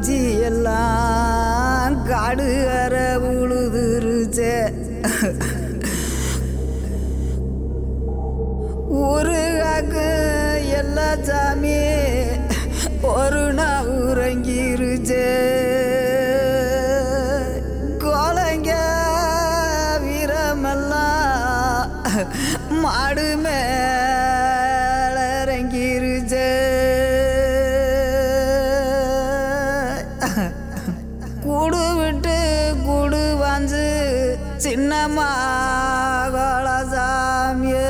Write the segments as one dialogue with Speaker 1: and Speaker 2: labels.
Speaker 1: பூச்சி எல்லாம் காடு அற உழுதுருச்சே ஊருகாக்கு எல்லா சாமி ஒரு நாள் உறங்கிருச்சே கோலைங்க வீரமெல்லாம் மாடு மேல இறங்கிருச்சே கூடு விட்டு கூடு வாஞ்சு சின்னம்மா சாமியே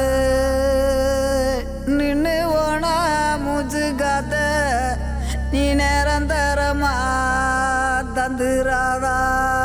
Speaker 1: நின்று ஓன மூச்சு காத்த நீ நிரந்தரமா தந்துராதா